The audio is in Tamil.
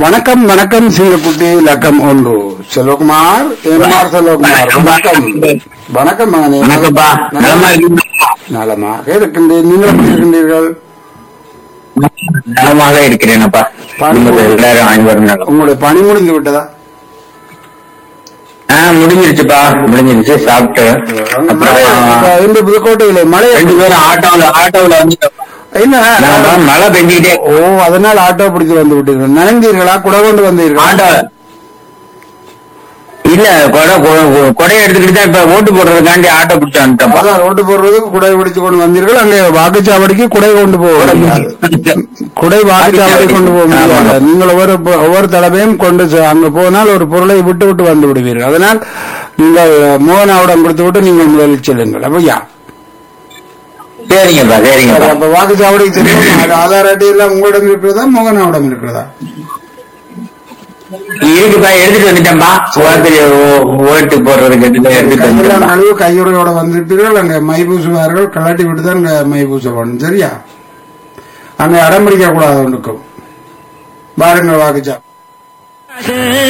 வணக்கம் வணக்கம் சிங்கக்குட்டி லக்கம் ஒன்று செல்வகுமார் எம்ஆர் செல்வகுமார் வணக்கம் வணக்கம் மகனே வணக்கம்ப்பா நலமா இருக்கீங்களா? நலமாக இருக்கின்றேன் நீங்கள் எப்படி இருக்கின்றீர்கள் நலமாக இருக்கிறேனப்பா குடும்பத்தில் எல்லாரும் அனைவரும் நலம் உங்களுடைய பணி முடிந்து விட்டதா ஆ முடிஞ்சிருச்சுப்பா முடிஞ்சிருச்சு சாப்பிட்டு அங்க மழை அப்புறம் இந்த புதுக்கோட்டையில மழை ரெண்டு பேரும் ஆட்டோல ஆட்டோல வந்து என்ன மழை பெஞ்சுக்கிட்டே ஓ அதனால் ஆட்டோ பிடித்து வந்து விட்டீர்கள் நனைந்தீர்களா குடை கொண்டு வந்தீர்களா ஆட்டோ இல்ல கொடை கொ- கொடையை எடுத்துக்கிட்டு தான் இப்ப ஓட்டு போடுறதுக்காண்டி ஆட்டோ பிடிச்சு வந்துட்டோம்ப்பா அதான் ரோட்டு போடுறதுக்கு குடை பிடித்து கொண்டு வந்தீர்கள் அங்கே வாக்குச்சாவடிக்கு குடை கொண்டு போக முடியாது குடை வாக்குச்சாவடி கொண்டு போக முடியாது நீங்கள் ஒவ்வொரு ஒவ்வொரு தடவையும் கொண்டு செ- அங்க போனால் ஒரு பொருளை விட்டு விட்டு வந்து விடுவீர்கள் அதனால் நீங்கள் மோகனாவிடம் கொடுத்து விட்டு நீங்கள் முதலில் செல்லுங்கள் அப்பையா சரிங்கப்பா சரிங்கப்பா அப்ப வாக்குச்சாவடிக்கு தெரியும் அது ஆதார் அட்டை எல்லாம் உங்களிடம் இருக்கிறதா மோகனாவிடம் இருக்கிறதா இருக்குப்பா எடுத்துட்டு வந்துட்டேன்பா சுகாத்திரி ஓட்டு போடுறதுக்கு எடுத்துட்டு எடுத்துட்டு கையெல்லாம் வந்துட்டேன்பா நழுவு கையுறையோட வந்துட்டீர்கள் அங்க மை பூசுவார்கள் கலாட்டி விட்டு தான் அங்க மை பூச வேணும் சரியா அங்க அடம் பிடிக்க கூடாது ஒன்றுக்கும் பாருங்கள் வாக்குச்சா